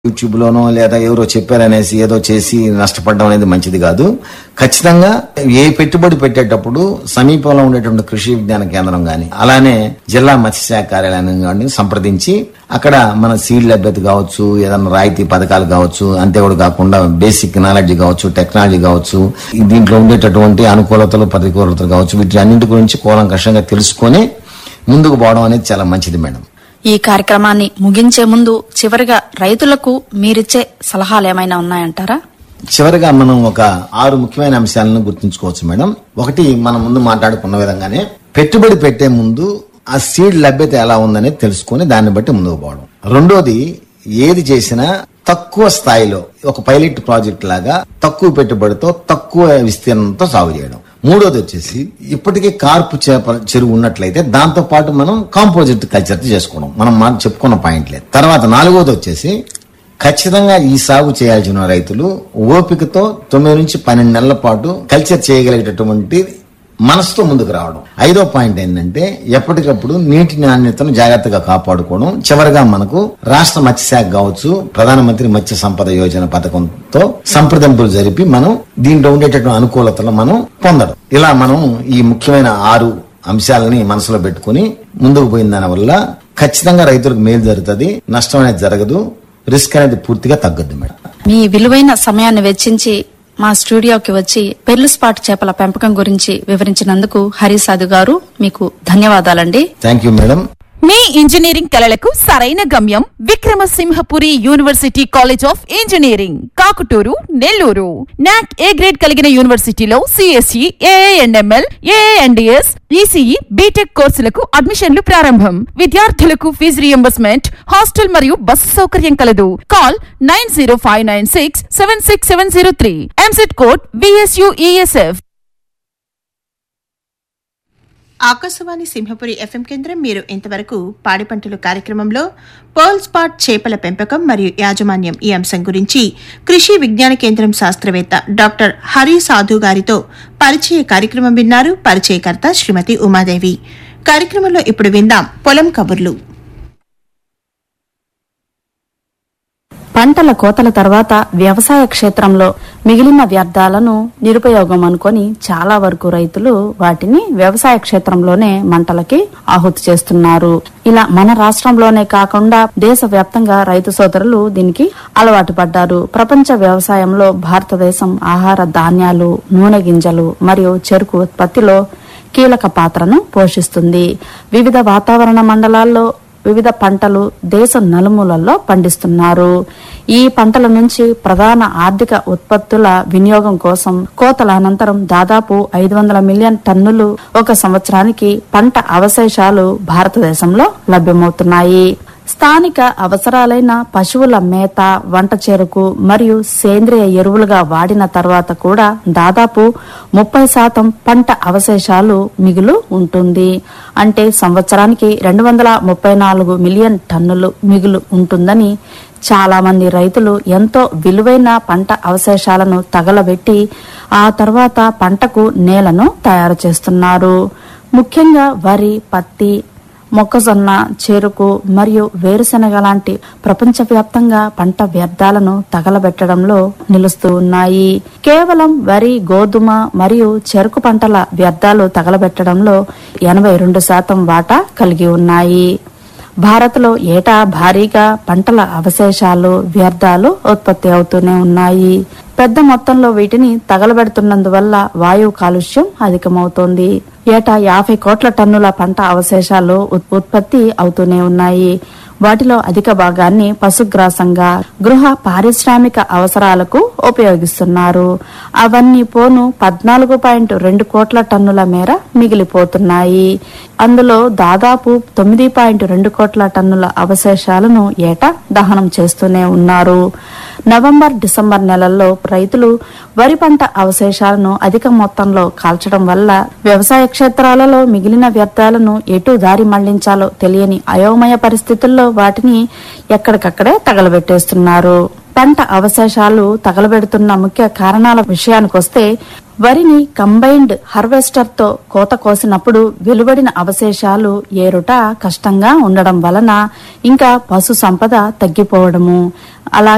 YouTube లోనో లేదా ఎవరో చెప్పారనేసి ఏదో చేసి నష్టపడడం అనేది మంచిది కాదు ఖచ్చితంగా ఏ పెట్టుబడి పెట్టేటప్పుడు సమీపంలో ఉండేటువంటి కృషి విజ్ఞాన కేంద్రం గాని అలానే జిల్లా మత్స్యశాఖ కార్యాలయం గాని సంప్రదించి అక్కడ మన సీడ్ లభ్యత కావచ్చు ఏదైనా రాయితీ పథకాలు కావచ్చు అంతేకాదు కాకుండా బేసిక్ నాలెడ్జ్ కావచ్చు టెక్నాలజీ కావచ్చు ఈ దీంట్లో ఉండేటటువంటి అనుకూలతలు ప్రతికూలతలు కావచ్చు వీటి అన్నింటి గురించి కూలంకషంగా తెలుసుకొని ముందుకు పోవడం అనేది చాలా మంచిది మేడం ఈ కార్యక్రమాన్ని ముగించే ముందు చివరిగా రైతులకు మీరిచ్చే సలహాలు ఏమైనా ఉన్నాయంటారా చివరిగా మనం ఒక ఆరు ముఖ్యమైన అంశాలను గుర్తుంచుకోవచ్చు మేడం ఒకటి మనం ముందు మాట్లాడుకున్న విధంగానే పెట్టుబడి పెట్టే ముందు ఆ సీడ్ లభ్యత ఎలా ఉందనేది తెలుసుకొని దాన్ని బట్టి ముందుకు పోవడం రెండోది ఏది చేసినా తక్కువ స్థాయిలో ఒక పైలట్ ప్రాజెక్ట్ లాగా తక్కువ పెట్టుబడితో తక్కువ విస్తీర్ణంతో సాగు చేయడం మూడోది వచ్చేసి ఇప్పటికే కార్పు చేప చెరువు ఉన్నట్లయితే దాంతో పాటు మనం కాంపోజిట్ కల్చర్ చేసుకోవడం మనం మా- చెప్పుకున్న పాయింట్లే తర్వాత నాలుగోది వచ్చేసి ఖచ్చితంగా ఈ సాగు చేయాల్సిన రైతులు ఓపికతో తొమ్మిది నుంచి పన్నెండు నెలల పాటు కల్చర్ చేయగలిగేటటువంటి మనసుతో ముందుకు రావడం ఐదో పాయింట్ ఏంటంటే ఎప్పటికప్పుడు నీటి నాణ్యతను జాగ్రత్తగా కాపాడుకోవడం చివరిగా మనకు రాష్ట్ర మత్స్యశాఖ కావచ్చు ప్రధానమంత్రి మత్స్య సంపద యోజన పథకంతో సంప్రదింపులు జరిపి మనం దీంట్లో ఉండేటటువంటి అనుకూలతలు మనం పొందడం ఇలా మనం ఈ ముఖ్యమైన ఆరు అంశాలని మనసులో పెట్టుకుని ముందుకు పోయిన దాని వల్ల ఖచ్చితంగా రైతులకు మేలు జరుగుతుంది నష్టం అనేది జరగదు రిస్క్ అనేది పూర్తిగా తగ్గద్దు మేడం మీ విలువైన సమయాన్ని వెచ్చించి మా స్టూడియోకి వచ్చి పెర్లు స్పాట్ చేపల పెంపకం గురించి వివరించినందుకు హరిసాధు గారు మీకు ధన్యవాదాలండి థ్యాంక్ యూ మేడం మీ ఇంజనీరింగ్ కలలకు సరైన గమ్యం Vikramasimhapuri university college of engineering Kakuturu Nellore NAAC A grade కలిగిన యూనివర్సిటీలో CSE AIML AIDS ECE BTech కోర్సులకు అడ్మిషన్లు ప్రారంభం విద్యార్థులకు ఫీజు రియంబర్స్మెంట్ హాస్టల్ మరియు బస్సు సౌకర్యం కలదు call nine zero five nine six seven six seven zero three EAMCET code BSUESF Akashvani Simhapuri FM కేంద్రం మీరు ఇంతవరకు పాడి పంటలు కార్యక్రమంలో పర్ల్ స్పాట్ చేపల పెంపకం మరియు యాజమాన్యం ఈ అంశం గురించి కృషి విజ్ఞాన కేంద్రం శాస్త్రవేత్త డాక్టర్ హరి సాధు గారితో పరిచయ కార్యక్రమం విన్నారు పరిచయకర్త శ్రీమతి ఉమాదేవి కార్యక్రమంలో ఇప్పుడు విందాం పొలం కబుర్లు పంటల కోతల తర్వాత వ్యవసాయ క్షేత్రంలో మిగిలిన వ్యర్థాలను నిరుపయోగం అనుకొని చాలా వరకు రైతులు వాటిని వ్యవసాయ క్షేత్రంలోనే మంటలకి ఆహుతి చేస్తున్నారు ఇలా మన రాష్ట్రంలోనే కాకుండా దేశవ్యాప్తంగా రైతు సోదరులు దీనికి అలవాటు పడ్డారు ప్రపంచ వ్యవసాయంలో భారతదేశం ఆహార ధాన్యాలు నూనె గింజలు మరియు చెరుకు ఉత్పత్తిలో కీలక పాత్రను పోషిస్తుంది వివిధ వాతావరణ మండలాల్లో వివిధ పంటలు దేశం నలుమూలల్లో పండిస్తున్నారు ఈ పంటల నుంచి ప్రధాన ఆర్థిక ఉత్పత్తుల వినియోగం కోసం కోతల అనంతరం దాదాపు ఐదు వందల మిలియన్ టన్నులు ఒక సంవత్సరానికి పంట అవశేషాలు భారతదేశంలో లభ్యమవుతున్నాయి స్థానిక అవసరాలైన పశువుల మేత వంట చెరుకు మరియు సేంద్రియ ఎరువులుగా వాడిన తర్వాత కూడా దాదాపు ముప్పై శాతం పంట అవశేషాలు మిగులు ఉంటుంది అంటే సంవత్సరానికి రెండు వందల ముప్పై నాలుగు మిలియన్ టన్నులు మిగులు ఉంటుందని చాలా మంది రైతులు ఎంతో విలువైన పంట అవశేషాలను తగలబెట్టి ఆ తర్వాత పంటకు నేలను తయారు చేస్తున్నారు ముఖ్యంగా వరి పత్తి మొక్కజొన్న చెరుకు మరియు వేరుశెనగ లాంటి ప్రపంచవ్యాప్తంగా పంట వ్యర్థాలను తగలబెట్టడంలో నిలుస్తూ ఉన్నాయి కేవలం వరి గోధుమ మరియు చెరుకు పంటల వ్యర్థాలు తగలబెట్టడంలో ఎనభై రెండు శాతం వాటా కలిగి ఉన్నాయి భారత్లో ఏటా భారీగా పంటల అవశేషాలు వ్యర్థాలు ఉత్పత్తి అవుతూనే ఉన్నాయి పెద్ద మొత్తంలో వీటిని తగలబెడుతున్నందువల్ల వాయువు కాలుష్యం అధికమవుతోంది ఏటా యాభై కోట్ల టన్నుల పంట అవశేషాలు ఉత్- ఉత్పత్తి అవుతూనే ఉన్నాయి వాటిలో అధిక భాగాన్ని పశుగ్రాసంగా గృహ పారిశ్రామిక అవసరాలకు ఉపయోగిస్తున్నారు అవన్నీ పోను పద్నాలుగు పాయింట్ రెండు కోట్ల టన్నుల మేర మిగిలిపోతున్నాయి అందులో దాదాపు తొమ్మిది పాయింట్ రెండు కోట్ల టన్నుల అవశేషాలను ఏటా దహనం చేస్తూనే ఉన్నారు నవంబర్ డిసెంబర్ నెలల్లో రైతులు వరి పంట అవశేషాలను అధిక మొత్తంలో కాల్చడం వల్ల వ్యవసాయ క్షేత్రాలలో మిగిలిన వ్యర్థాలను ఎటు దారి మళ్లించాలో తెలియని అయోమయ పరిస్థితుల్లో వాటిని ఎక్కడికక్కడే తగలబెట్టేస్తున్నారు పంట అవశేషాలు తగలబెడుతున్న ముఖ్య కారణాల విషయానికొస్తే వరిని కంబైన్డ్ హార్వెస్టర్ తో కోత కోసినప్పుడు వెలువడిన అవశేషాలు ఏరుట కష్టంగా ఉండడం వలన ఇంకా పశు సంపద తగ్గిపోవడము అలాగే